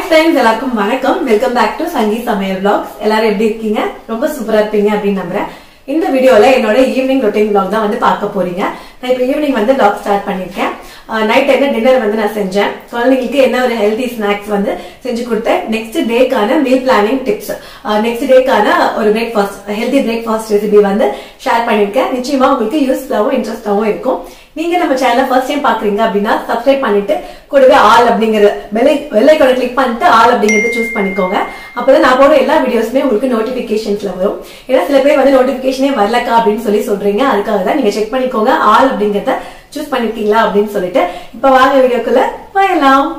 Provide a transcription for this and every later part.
Friends எல்லாருக்கும் வணக்கம் welcome back to சங்கி சமையல் vlogs எல்லாரும் எப்படி இருக்கீங்க ரொம்ப சூப்பரா இருப்பீங்க அப்படின்னு நம்புறேன் இந்த வீடியோல என்னோட ஈவினிங் ரொட்டீன் vlog தான் வந்து பார்க்க போறீங்க நான் இப்போ ஈவினிங் வந்து vlog ஸ்டார்ட் பண்ணிருக்கேன் நைட் என்ன டின்னர் வந்து நான் செஞ்சேன் குழந்தைங்களுக்கு என்ன ஒரு ஹெல்தி ஸ்நாக்ஸ் வந்து செஞ்சு கொடுத்தேன் நெக்ஸ்ட் டேக்கான மீல் பிளானிங் டிப்ஸ் நெக்ஸ்ட் டேக்கான ஒரு பிரேக்ஃபாஸ்ட் ஹெல்தி பிரேக்ஃபாஸ்ட் ரெசிபி வந்து ஷேர் பண்ணிருக்கேன் நிச்சயமா உங்களுக்கு யூஸ்ஃபுல்லாவும் இன்ட்ரெஸ்டாவும் இருக்கும் நீங்க நம்ம சேனலை ஃபர்ஸ்ட் டைம் பாக்குறீங்க அப்படின்னா சப்ஸ்கிரைப் பண்ணிட்டு கூடவே ஆல் அப்படிங்கிற வெள்ளை வெள்ளைக்கோட கிளிக் பண்ணிட்டு ஆல் அப்படிங்கறத சூஸ் பண்ணிக்கோங்க அப்பதான் நான் போடுற எல்லா வீடியோஸுமே உங்களுக்கு நோட்டிபிகேஷன்ஸ்ல வரும் ஏன்னா சில பேர் வந்து நோட்டிபிகேஷனே வரலக்கா அப்படின்னு சொல்லி சொல்றீங்க அதுக்காக தான் நீங்க செக் பண்ணிக்கோங்க ஆல் அப்படிங்கறத சூஸ் பண்ணிருக்கீங்களா அப்படின்னு சொல்லிட்டு இப்ப வாங்க வீடியோக்குள்ள போயலாம்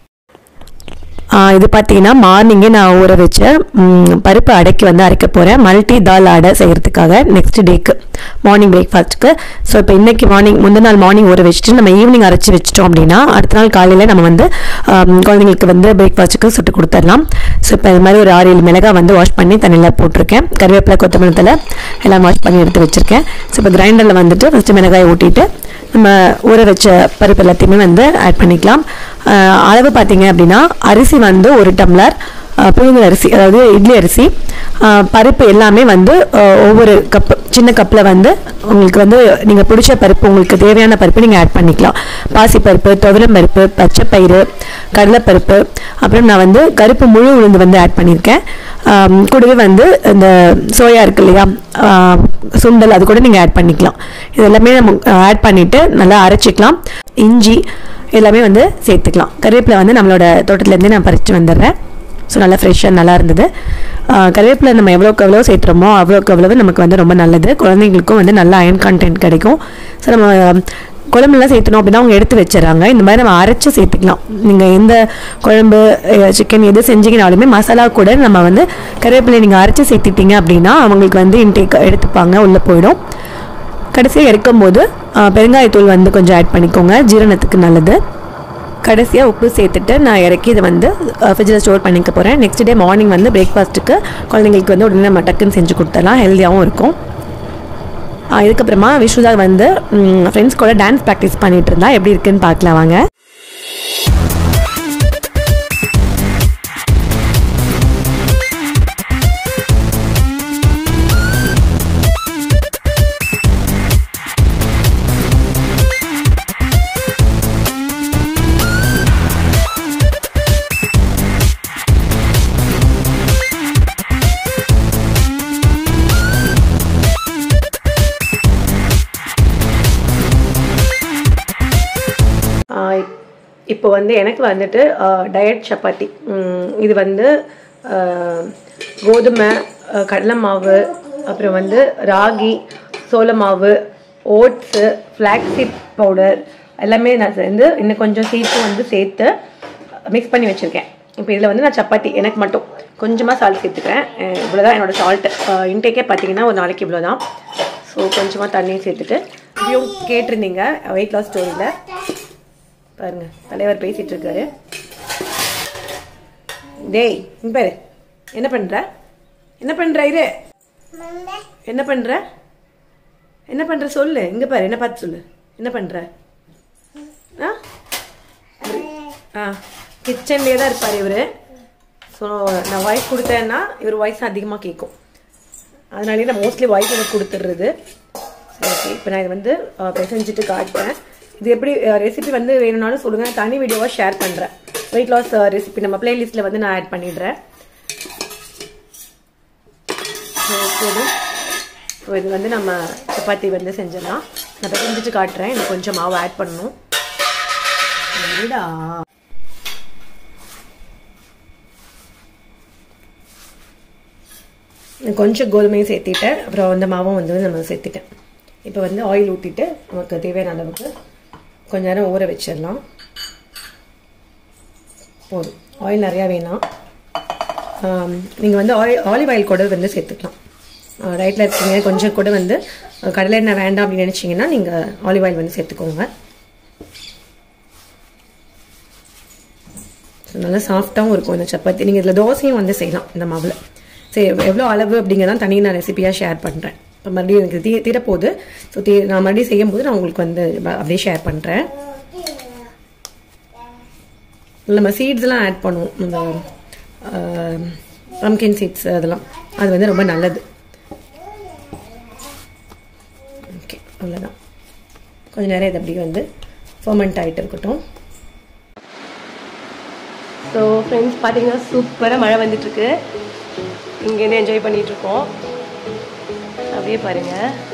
இது பார்த்தீங்கன்னா மார்னிங்கே நான் ஊற வச்ச ம், பருப்பு அடைக்கு வந்து அரைக்க போகிறேன் மல்டி தால் அடை செய்கிறதுக்காக நெக்ஸ்ட் டேக்கு மார்னிங் பிரேக்ஃபாஸ்ட்டுக்கு ஸோ இப்போ இன்னைக்கு மார்னிங் முந்தின நாள் மார்னிங் ஊற வச்சுட்டு நம்ம ஈவினிங் அரைச்சி வச்சிட்டோம் அப்படின்னா அடுத்த நாள் காலையில் நம்ம வந்து ஆம், குழந்தைங்களுக்கு வந்து பிரேக்ஃபாஸ்ட்டுக்கு சுட்டு கொடுத்துடலாம் ஸோ இப்போ இது மாதிரி ஒரு ஆறு ஏழு மிளகாய் வந்து வாஷ் பண்ணி தண்ணியில் போட்டிருக்கேன் கருவேப்பிலை கொத்தமல்லி தழை எல்லாம் வாஷ் பண்ணி எடுத்து வச்சிருக்கேன் ஸோ இப்போ கிரைண்டரில் வந்துட்டு ஃபஸ்ட்டு மிளகாயை ஊட்டிட்டு நம்ம ஊற வச்ச பருப்பு எல்லாத்தையுமே வந்து ஆட் பண்ணிக்கலாம் ஆஹ் அளவு பார்த்தீங்க அப்படின்னா அரிசி வந்து ஒரு டம்ளர் ஆஹ் புழுங்கல் அரிசி அதாவது இட்லி அரிசி ஆஹ் பருப்பு எல்லாமே வந்து ஆஹ் ஒவ்வொரு கப்பு சின்ன கப்பில் வந்து உங்களுக்கு வந்து நீங்கள் பிடிச்ச பருப்பு உங்களுக்கு தேவையான பருப்பு நீங்கள் ஆட் பண்ணிக்கலாம் பாசிப்பருப்பு துவரம் பருப்பு பச்சைப்பயிறு கடலைப்பருப்பு அப்புறம் நான் வந்து கருப்பு முழு உளுந்து வந்து ஆட் பண்ணியிருக்கேன் ஆம், கூடவே வந்து இந்த சோயா இருக்கு இல்லையா ஆஹ் சுண்டல் அது கூட நீங்கள் ஆட் பண்ணிக்கலாம் இது எல்லாமே நம்ம ஆட் பண்ணிவிட்டு நல்லா அரைச்சிக்கலாம் இஞ்சி எல்லாமே வந்து சேர்த்துக்கலாம் கருவேப்பிலை வந்து நம்மளோட தோட்டத்துலேருந்தே நான் பறித்து வந்துடுறேன் ஸோ நல்லா ஃப்ரெஷ்ஷாக நல்லா இருந்தது ஆஹ் கருவேப்பிலை நம்ம எவ்வளோக்கு எவ்வளோ சேர்த்துறோமோ அவ்வளோக்கு அவ்வளவு நமக்கு வந்து ரொம்ப நல்லது குழந்தைங்களுக்கும் வந்து நல்ல அயன் கண்டென்ட் கிடைக்கும் ஸோ நம்ம குழம்புலாம் சேர்த்தணும் அப்படின்னா அவங்க எடுத்து வச்சிடறாங்க இந்த மாதிரி நம்ம அரைச்சு சேர்த்துக்கலாம் நீங்கள் எந்த குழம்பு சிக்கன் எது செஞ்சீங்கனாலுமே மசாலா கூட நம்ம வந்து கருவேப்பிலை நீங்கள் அரைச்சு சேர்த்துட்டீங்க அப்படின்னா அவங்களுக்கு வந்து இன்டேக் எடுத்துப்பாங்க உள்ளே போயிடும் கடைசியாக இறக்கும்போது ஆஹ், பெருங்காயத்தூள் வந்து கொஞ்சம் ஆட் பண்ணிக்கோங்க ஜீரணத்துக்கு நல்லது கடைசியாக உப்பு சேர்த்துட்டு நான் இறக்கி இதை வந்து ஃப்ரிட்ஜில் ஸ்டோர் பண்ணிக்க போகிறேன் நெக்ஸ்ட் டே மார்னிங் வந்து பிரேக்ஃபாஸ்ட்டுக்கு குழந்தைங்களுக்கு வந்து உடனே நம்ம டக்குன்னு செஞ்சு கொடுத்துடலாம் ஹெல்த்தியாகவும் இருக்கும் ஆஹ், இதுக்கப்புறமா விஷுதா வந்து ஃப்ரெண்ட்ஸ் கூட டான்ஸ் ப்ராக்டிஸ் பண்ணிட்டு இருந்தா எப்படி இருக்குன்னு பார்க்கலாம் வாங்க ஆஹ் இப்போ வந்து எனக்கு வந்துட்டு டயட் சப்பாத்தி உம், இது வந்து ஆஹ், கோதுமை ஆஹ், கடலை மாவு அப்புறம் வந்து ராகி சோள மாவு ஓட்ஸு ஃப்ளாக்ஸீட் பவுடர் எல்லாமே நான் சேர்ந்து இன்னும் கொஞ்சம் சீட்டும் வந்து சேர்த்து மிக்ஸ் பண்ணி வச்சுருக்கேன் இப்போ இதில் வந்து நான் சப்பாத்தி எனக்கு மட்டும் கொஞ்சமாக சால்ட் சேர்த்துக்கிறேன் அஹ் இவ்வளோதான் என்னோட சால்ட் இன்டேக்கே பார்த்தீங்கன்னா ஒரு நாளைக்கு இவ்வளோ தான் ஸோ கொஞ்சமாக தண்ணியும் சேர்த்துட்டு இதையும் கேட்டிருந்தீங்க வெயிட் லாஸ் ஸ்டோரியில் பாருங்க தலைவர் பேசிட்டு இருக்காரு டேய் இங்க பாரு என்ன பண்ற என்ன பண்ற இரு என்ன பண்ற என்ன பண்ற சொல்லு இங்க பாரு என்ன பார்த்து சொல்லு என்ன பண்ற ஆ ஆ கிச்சன்லேயே தான் இருப்பார் இவர் ஸோ நான் வாய்ஸ் கொடுத்தேன்னா இவர் வாய்ஸ் அதிகமாக கேட்கும் அதனாலேயே நான் மோஸ்ட்லி வாய்ஸ் எனக்கு கொடுத்துட்றது சரி ஓகே இப்போ நான் இதை வந்து அஹ், பிசைஞ்சிட்டு காட்டுறேன் இது எப்படி ரெசிபி வந்து வேணும்னாலும் சொல்லுங்கள் தனி வீடியோவாக ஷேர் பண்ணுறேன் வெயிட் லாஸ் ரெசிபி நம்ம பிளேலிஸ்ட்டில் வந்து நான் ஆட் பண்ணிடுறேன் சரி, போதும் ஸோ இது வந்து நம்ம சப்பாத்தி வந்து செஞ்சிடலாம் நான் பிசைஞ்சிட்டு காட்டுறேன் எனக்கு கொஞ்சம் மாவு ஆட் பண்ணணும் சரிடா கொஞ்சம் கோதுமையும் சேர்த்திட்டேன் அப்புறம் அந்த மாவும் வந்து நம்ம சேர்த்துட்டேன் இப்போ வந்து ஆயில் ஊற்றிட்டு நமக்கு தேவையான அளவுக்கு கொஞ்ச நேரம் ஊற வச்சிடலாம் போதும் ஆயில் நிறையா வேணாம் நீங்கள் வந்து ஆயில் ஆலிவ் ஆயில் கூட வந்து சேர்த்துக்கலாம் ரைட்டில் இருக்கீங்க கொஞ்சம் கூட வந்து அஹ், கடலை எண்ணெய் வேண்டாம் அப்படின்னு நினச்சிங்கன்னா நீங்கள் ஆலிவ் ஆயில் வந்து சேர்த்துக்கோங்க ஸோ நல்லா சாஃப்டாகவும் இருக்கும் இந்த சப்பாத்தி நீங்கள் இதில் தோசையும் வந்து செய்யலாம் இந்த மாவில் சரி எவ்வளோ அளவு அப்படிங்கிறதான் தனி நான் ரெசிபியாக ஷேர் பண்ணுறேன் இப்போ மறுபடியும் எனக்கு தீ தீரப்போகுது ஸோ தீ நான் மறுபடியும் செய்யும்போது நான் உங்களுக்கு வந்து ப- அப்படியே ஷேர் பண்ணுறேன் நம்ம சீட்ஸ்லாம் ஆட் பண்ணுவோம் இந்த பம்கின் சீட்ஸ் அதெல்லாம் அது வந்து ரொம்ப நல்லது ஓகே அவ்வளோதான் கொஞ்ச நேரம் இது அப்படியே வந்து ஃபர்மெண்ட் ஆகிட்டு இருக்கட்டும் ஸோ ஃப்ரெண்ட்ஸ் பார்த்தீங்கன்னா சூப்பராக மழை வந்துட்டுருக்கு இங்கேருந்து என்ஜாய் பண்ணிட்டு இருக்கோம் அப்படியே பாருங்க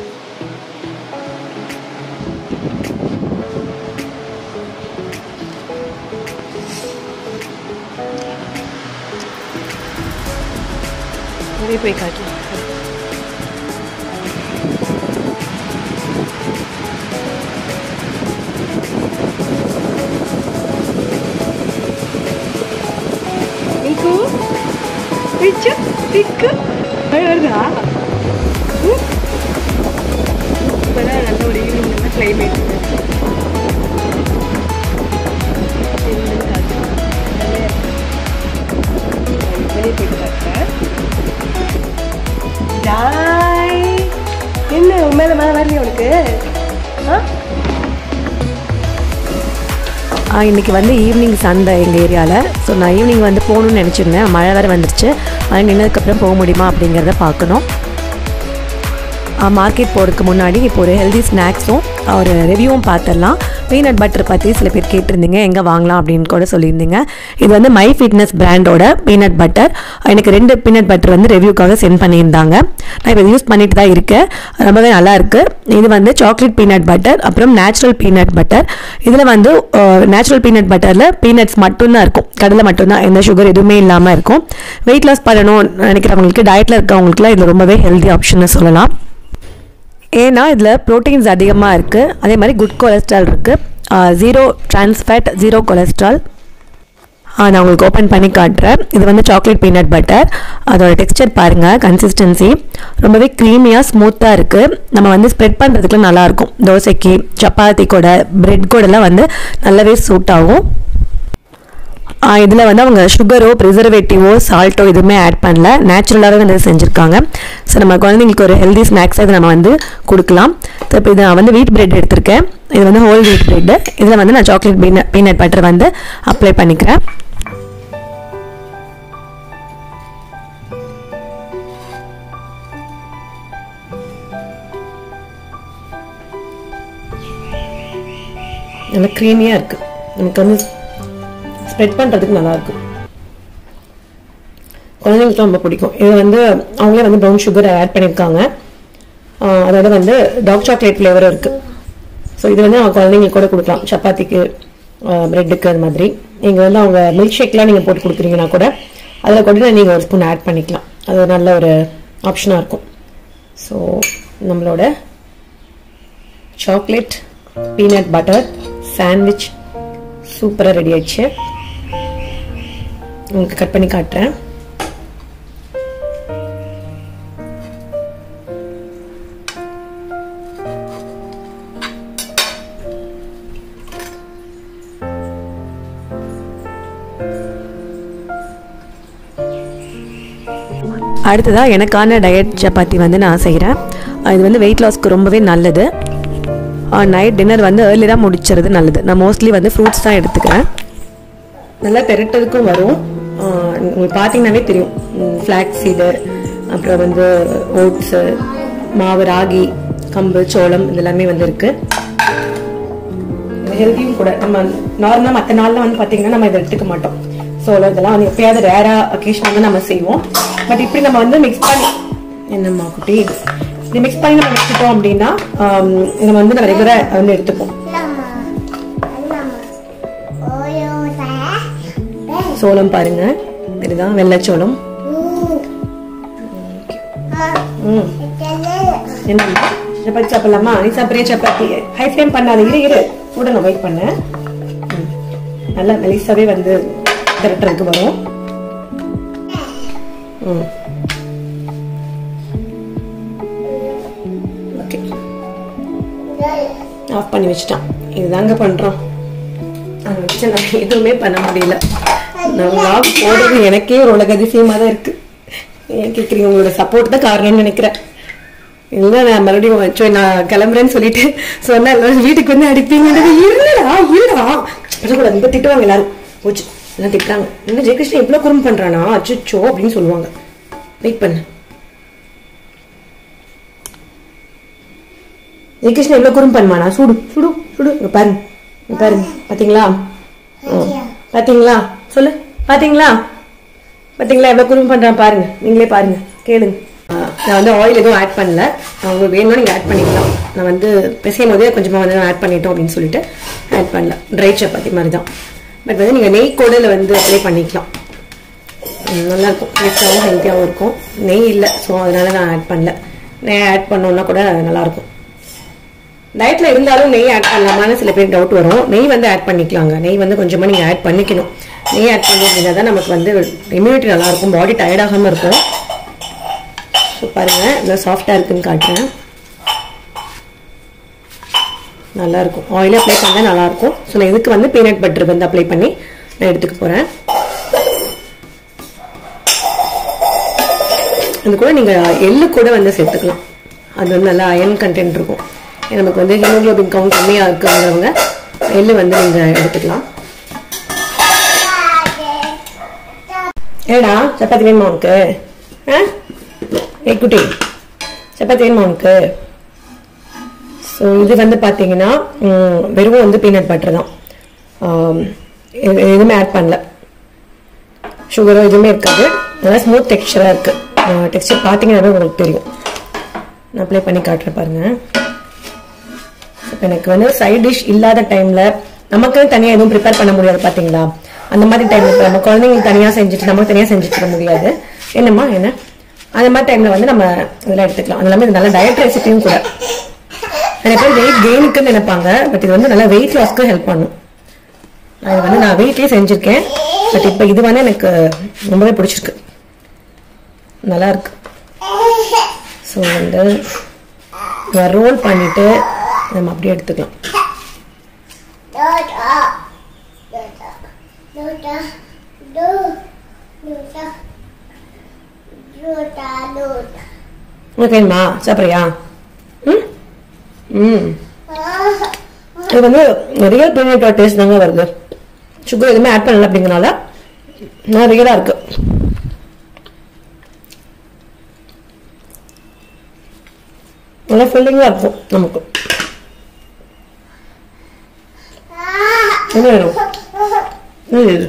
அப்படியே போய் காட்டலாம் இங்கு பிச்சு திக்கு மழை வருதா இப்போதான் நல்ல ஒரு ஈவினிங் நல்ல கிளைமேட் என்ன உன் மேல மேல வரலையா உனக்கு ஆ ஆ, இன்னைக்கு வந்து ஈவினிங் சந்தை எங்கள் ஏரியாவில் ஸோ நான் ஈவினிங் வந்து போகணும்னு நினச்சிருந்தேன் மழை வேறு வந்துருச்சு மழை நின்னதுக்கப்புறம் போக முடியுமா அப்படிங்கிறத பார்க்கணும் மார்க்கெட் போகிறதுக்கு முன்னாடி இப்போ ஒரு ஹெல்தி ஸ்நாக்ஸும் ஒரு ரிவ்யூவும் பார்த்துடலாம் பீனட் பட்டர் பற்றி சில பேர் கேட்டிருந்தீங்க எங்கே வாங்கலாம் அப்படின்னு கூட சொல்லியிருந்தீங்க இது வந்து மை ஃபிட்னஸ் பிராண்டோட பீனட் பட்டர் எனக்கு ரெண்டு பீனட் பட்டர் வந்து ரிவ்யூக்காக சென்ட் பண்ணியிருந்தாங்க நான் இப்போ யூஸ் பண்ணிட்டு தான் இருக்கேன் ரொம்பவே நல்லா இருக்கு இது வந்து சாக்லேட் பீனட் பட்டர் அப்புறம் நேச்சுரல் பீனட் பட்டர் இதில் வந்து நேச்சுரல் பீனட் பட்டரில் பீனட்ஸ் மட்டும்தான் இருக்கும் கடலை மட்டும்தான் எந்த சுகர் எதுவுமே இல்லாமல் இருக்கும் வெயிட் லாஸ் பண்ணணும்னு நினைக்கிறவங்களுக்கு டயட்டில் இருக்கவங்களுக்குலாம் இது ரொம்பவே ஹெல்தி ஆப்ஷன்னு சொல்லலாம் ஏன்னா இதில் ப்ரோட்டீன்ஸ் அதிகமாக இருக்குது அதே மாதிரி குட் கொலஸ்ட்ரால் இருக்குது ஜீரோ ட்ரான்ஸ்ஃபேட் ஜீரோ கொலஸ்ட்ரால் நான் உங்களுக்கு ஓப்பன் பண்ணி காட்டுறேன் இது வந்து சாக்லேட் பீனட் பட்டர் அதோட டெக்ஸ்டர் பாருங்கள் கன்சிஸ்டன்சி ரொம்பவே க்ரீமியாக ஸ்மூத்தாக இருக்குது நம்ம வந்து ஸ்ப்ரெட் பண்ணுறதுக்குலாம் நல்லாயிருக்கும் தோசைக்கு சப்பாத்தி கூட பிரெட் கூடலாம் வந்து நல்லாவே சூட் ஆகும் இதில் வந்து அவங்க சுகரோ ப்ரிசர்வேட்டிவோ சால்ட்டோ எதுவுமே ஆட் பண்ணல நேச்சுரலாகவே வந்து செஞ்சுருக்காங்க ஸோ நம்ம குழந்தைங்களுக்கு ஒரு ஹெல்தி ஸ்நாக்ஸாக இதை நம்ம வந்து கொடுக்கலாம் ஸோ இப்போ இது நான் வந்து வீட் பிரெட் எடுத்திருக்கேன் இது வந்து ஹோல் வீட் பிரெட்டு இதில் வந்து நான் சாக்லேட் பீனட் பீனட் பட்டர் வந்து அப்ளை பண்ணிக்கிறேன் நல்லா க்ரீமியாக இருக்குது நமக்கு வந்து ஸ்ப்ரெட் பண்ணுறதுக்கு நல்லாயிருக்கு குழந்தைங்களுக்கு ரொம்ப பிடிக்கும் இது வந்து அவங்களே வந்து ப்ரௌன் சுகர் ஆட் பண்ணியிருக்காங்க ஆஹ் அதோட வந்து டார்க் சாக்லேட் ஃப்ளேவரும் இருக்குது ஸோ இது வந்து அவங்க குழந்தைங்களுக்கு கூட கொடுக்கலாம் சப்பாத்திக்கு ப்ரெட்டுக்கு அது மாதிரி நீங்கள் வந்து அவங்க மில்க் ஷேக்லாம் நீங்கள் போட்டு கொடுக்குறீங்கன்னா கூட அதில் கூட நீங்கள் ஒரு ஸ்பூன் ஆட் பண்ணிக்கலாம் அது ஒரு நல்ல ஒரு ஆப்ஷனாக இருக்கும் ஸோ நம்மளோட சாக்லேட் பீனட் பட்டர் சாண்ட்விச் சூப்பராக ரெடி ஆயிடுச்சு உங்களுக்கு கட் பண்ணி காட்டுறேன் அடுத்ததாக எனக்கான டயட் சப்பாத்தி வந்து நான் செய்கிறேன் இது வந்து வெயிட் லாஸ்க்கு ரொம்பவே நல்லது நைட் டின்னர் வந்து ஏர்லியாக முடிச்சுறது நல்லது நான் மோஸ்ட்லி வந்து ஃப்ரூட்ஸ் தான் எடுத்துக்கிறேன் நல்லா பெரட்டதுக்கும் வரும் ஆஹ் உங்களுக்கு பார்த்தீங்கன்னாவே தெரியும் ஃப்ளாக் சீடு அப்புறம் வந்து ஓட்ஸு மாவு ராகி கம்பு சோளம் இதெல்லாமே வந்து இருக்கு ஹெல்த்தியும் கூட நம்ம நார்மலாக மற்ற நாளில் வந்து பார்த்தீங்கன்னா நம்ம இதை எடுத்துக்க மாட்டோம் சோளம் இதெல்லாம் வந்து எப்பயாவது ரேரா அக்கேஷன் வந்து நம்ம செய்வோம் பட் இப்படி நம்ம வந்து மிக்ஸ் பண்ணி என்னம்மா குட்டி இது மிக்ஸ் பண்ணி நம்ம வச்சுட்டோம் அப்படின்னா ஆம், நம்ம வந்து நம்ம ரெகுலராக வந்து எடுத்துப்போம் சோளம் பாருங்க இதுதான் வெள்ளைச்சோளம் ம் என்ன சப்பாத்தி சாப்பிடலாமா நீ சாப்பிட்றிய சப்பாத்தி ஹை ஃப்ளேம் பண்ணாத இரு இரு கூட நான் வெயிட் பண்ணேன் ம். நல்லா மெலிசாவே வந்து திரட்டுறதுக்கு வரும் ம் ஓகே ஆஃப் பண்ணி வச்சுட்டான் இதுதாங்க பண்றோம் அதை வச்சு நம்ம எதுவுமே பண்ண முடியல நான் vlog போடுறது எனக்கே ஒரு உலக அதிசயமா தான் இருக்கு ஏன் கேக்குறீங்க உங்களோட சப்போர்ட் தான் காரணம்னு நினைக்கிறேன் இல்லை நான் மறுபடியும் வச்சோ நான் கிளம்புறேன்னு சொல்லிட்டு சொன்னா எல்லாரும் வீட்டுக்கு வந்து அடிப்பீங்க இருடா இருடா சொல்லக்கூடாது இந்த திட்டுவாங்க எல்லாரும் போச்சு என்ன திட்டுறாங்க என்ன ஜெயகிருஷ்ணன் இவ்வளோ குறும்பு பண்ணுறானா அச்சுச்சோ அப்படின்னு சொல்லுவாங்க வெயிட் பண்ணு ஜெயகிருஷ்ணன் எவ்வளோ குறும்பு பண்ணுவானா சுடு சுடு சுடு இங்க பாருங்க இங்க பாருங்க பாத்தீங்களா ம். பாத்தீங்களா சொல்லு பாத்தீங்களா பாத்தீங்களா எவ்வளவு குறும்பு பண்றான் பாருங்க நீங்களே பாருங்க கேளுங்க ஆ, நான் வந்து ஆயில் எதுவும் ஆட் பண்ணல அவங்க வேணும்னா நீங்க ஆட் பண்ணிக்கலாம் நான் வந்து பிசையும் போதே கொஞ்சமா வந்து ஆட் பண்ணிட்டோம் அப்படின்னு சொல்லிட்டு ஆட் பண்ணல ட்ரை சப்பாத்தி மாதிரி தான் பட் வந்து நீங்க நெய் கோடையில் வந்து அப்ளை பண்ணிக்கலாம் ம், நல்லா இருக்கும் டேஸ்டாகவும் ஹெல்த்தியாகவும் இருக்கும் நெய் இல்லை ஸோ அதனால நான் ஆட் பண்ணல நெய் ஆட் பண்ணோம்னா கூட நல்லா இருக்கும் டயட்ல இருந்தாலும் நெய் ஆட் பண்ணலாமான்னு சில பேர் டவுட் வரும் நெய் வந்து ஆட் பண்ணிக்கலாங்க நெய் வந்து கொஞ்சமா நீங்க ஆட் பண்ணிக்கணும் நெய் ஆட் பண்ணி அப்படின்னா தான் நமக்கு வந்து இம்யூனிட்டி நல்லா இருக்கும் பாடி டயர்ட் ஆகாம இருக்கும் ஸோ பாருங்க இவ்வளோ சாஃப்டா இருக்குன்னு காட்டுறேன் நல்லா இருக்கும் ஆயிலே அப்ளை பண்ணா நல்லா இருக்கும் ஸோ நான் இதுக்கு வந்து பீனட் பட்டர் வந்து அப்ளை பண்ணி நான் எடுத்துக்க போறேன் இது கூட நீங்க எள்ளு கூட வந்து சேர்த்துக்கலாம் அது வந்து நல்லா அயன் கண்டென்ட் இருக்கும் ஏன்னா நமக்கு வந்து ஹீமோகுளோபின் கவுண்ட் கம்மியா இருக்குங்கிறவங்க எள்ளு வந்து நீங்க எடுத்துக்கலாம் ஏடா சப்பாத்தி வேணுமா உனக்கு ஆ ஏ குட்டி சப்பாத்தி வேணுமா உனக்கு ஸோ இது வந்து பார்த்தீங்கன்னா ம், வெறும் வந்து பீனட் பட்டர் தான் ஆம், எது- எதுவுமே ஆட் பண்ணல சுகரோ எதுவுமே இருக்காது நல்லா ஸ்மூத் டெக்ஸ்சராக இருக்கு டெக்ஸ்சர் பார்த்தீங்கன்னாவே உங்களுக்கு தெரியும் நான் அப்ளை பண்ணி காட்டுறேன் பாருங்க இப்ப எனக்கு வந்து சைட் டிஷ் இல்லாத டைம்ல நமக்கு தனியா எதுவும் ப்ரிப்பேர் பண்ண முடியாது பாத்தீங்களா அந்த மாதிரி டைம்ல இப்ப நம்ம குழந்தைங்களுக்கு தனியா செஞ்சுட்டு நமக்கு தனியா செஞ்சுட்டு இருக்க முடியாது என்னம்மா என்ன அந்த மாதிரி டைம்ல வந்து நம்ம இதெல்லாம் எடுத்துக்கலாம் அது இல்லாமல் இது நல்ல டயட் ரெசிபியும் கூட நிறைய பேர் வெயிட் கெயினுக்குன்னு நினைப்பாங்க பட் இது வந்து நல்லா வெயிட் லாஸ்க்கு ஹெல்ப் பண்ணும் நான் இது வந்து நான் வெயிட்லயே செஞ்சிருக்கேன் பட் இப்போ இது வந்து எனக்கு ரொம்பவே பிடிச்சிருக்கு நல்லா இருக்கு ஸோ வந்து ரோல் பண்ணிட்டு நம்ம அப்படியே எடுத்துக்கலாம் உனக்கு வேணுமா சாப்பிட்றியா ம் ம் இது வந்து ரியல் பீனட் டேஸ்ட் தாங்க வருது சுகர் எதுவுமே ஆட் பண்ணல அப்படிங்கறனால நான் ரியலாக இருக்கு நல்லா ஃபில்லிங்காக இருக்கும் நமக்கு என்ன வேணும் என்ன இது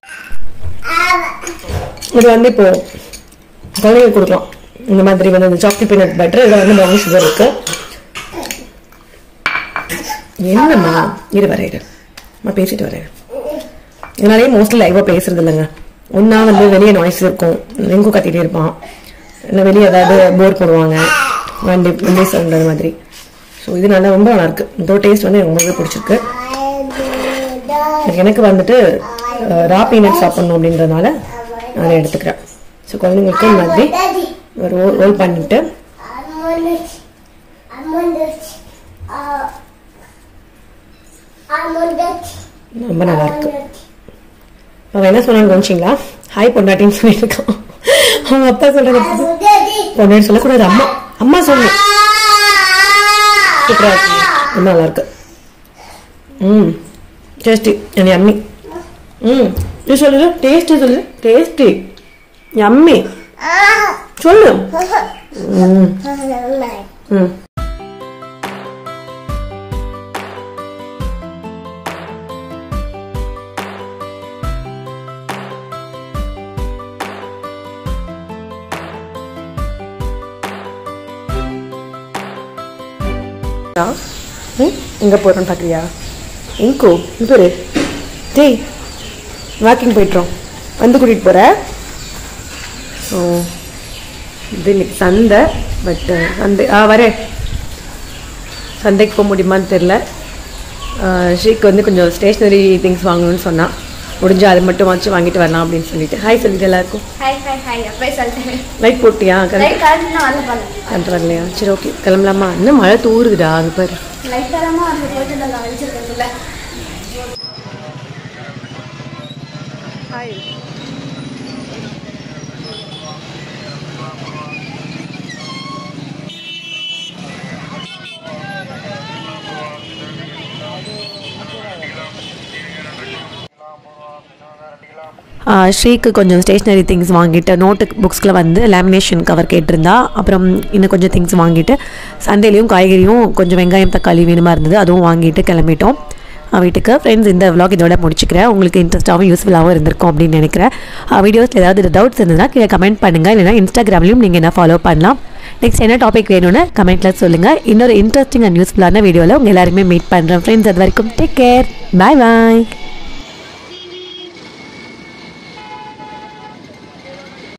இது வந்து இப்போ குழந்தைங்களுக்கு கொடுக்கலாம் இந்த மாதிரி வந்து இந்த சாக்லேட் பீனட் பட்டர் இதில் வந்து ப்ரௌன் சுகர் இருக்கு என்னம்மா இரு வர இரு நான் பேசிட்டு வரேன் இதனாலேயே மோஸ்ட்லி லைவாக பேசுறது இல்லைங்க ஒன்றா வந்து வெளியே நாய்ஸ் இருக்கும் எங்கும் கத்திட்டே இருப்பான் இல்லை வெளியே ஏதாவது போர் போடுவாங்க வண்டி வண்டி சவுண்ட் அது மாதிரி ஸோ இது நல்லா ரொம்ப நல்லா இருக்கு இந்த டேஸ்ட் வந்து எனக்கு ரொம்பவே பிடிச்சிருக்கு எனக்கு வந்துட்டு ரா பீனட் சாப்பிடணும் அப்படின்றதுனால நான் எடுத்துக்கிறேன் ஸோ குழந்தைங்களுக்கு இந்த மாதிரி ரோல் ரோல் பண்ணிட்டு ரொம்ப நல்லா இருக்கு அவன் என்ன சொன்னான்னு கவனிச்சிங்களா ஹாய் பொண்டாட்டின்னு சொல்லிட்டு இருக்கான் அவன் அப்பா சொல்றது பொண்டாட்டி சொல்லக்கூடாது அம்மா அம்மா சொல்லு சூப்பரா இருக்கு ரொம்ப நல்லா இருக்கு ம் டேஸ்டி என் அம்மி ம் நீ சொல்லு டேஸ்டி சொல்லு டேஸ்டி யம்மி சொல்லு ம் ம் ம் எங்கே போகிறோன்னு பார்க்குறியா எங்கோ இங்கே பேர் டேய் வாக்கிங் போயிட்டுறோம் வந்து கூட்டிகிட்டு போகிற ஸோ இது இன்னைக்கு சந்தை பட் சந்தை ஆ வரேன் சந்தைக்கு போக முடியுமான்னு தெரில ஸ்ரீக்கு வந்து கொஞ்சம் ஸ்டேஷ்னரி திங்ஸ் வாங்கணும்னு சொன்னான் முடிஞ்சு அது மட்டும் வச்சு வாங்கிட்டு வரலாம் அப்படின்னு சொல்லிட்டு ஹாய் சொல்லிட்டு எல்லாருக்கும் ஹாய் ஹாய் ஹாய் அப்படியே சொல்லிட்டேன் லைட் போட்டியா கரண்ட் லைட் காட்டுனா வரல பாருங்க கரண்ட் வரலையா சரி ஓகே கிளம்பலாமா இன்னும் மழை தூருதுடா அது பாரு லைட் தரமா அந்த போட்டு நான் கவனிச்சிருக்கேன்ல ஆஹ் ஸ்ரீக்கு கொஞ்சம் ஸ்டேஷ்னரி திங்ஸ் வாங்கிட்டு நோட்டு புக்ஸ்க்குலாம் வந்து லேமினேஷன் கவர் கேட்டிருந்தா அப்புறம் இன்னும் கொஞ்சம் திங்ஸ் வாங்கிட்டு சந்தையிலையும் காய்கறியும் கொஞ்சம் வெங்காயம் தக்காளி வேணுமா இருந்தது அதுவும் வாங்கிட்டு கிளம்பிட்டோம் ஆஹ் வீட்டுக்கு ஃப்ரெண்ட்ஸ் இந்த vlog இதோட முடிச்சுக்கிறேன் உங்களுக்கு இன்ட்ரெஸ்ட்டாகவும் யூஸ்ஃபுல்லாகவும் இருந்திருக்கும் அப்படின்னு நினைக்கிறேன் வீடியோஸில் ஏதாவது டவுட்ஸ் இருந்ததுன்னா கீழே கமெண்ட் பண்ணுங்கள் இல்லைனா இன்ஸ்டாகிராம்லையும் நீங்கள் என்ன ஃபாலோ பண்ணலாம் நெக்ஸ்ட் என்ன டாபிக் வேணும்னு கமெண்ட்டில் சொல்லுங்கள் இன்னொரு இன்ட்ரெஸ்டிங் அண்ட் யூஸ்ஃபுல்லான வீடியோவில் உங்கள் எல்லாருமே மீட் பண்ணுறேன் ஃப்ரெண்ட்ஸ் அது வரைக்கும் டேக் கேர் பாய் பாய்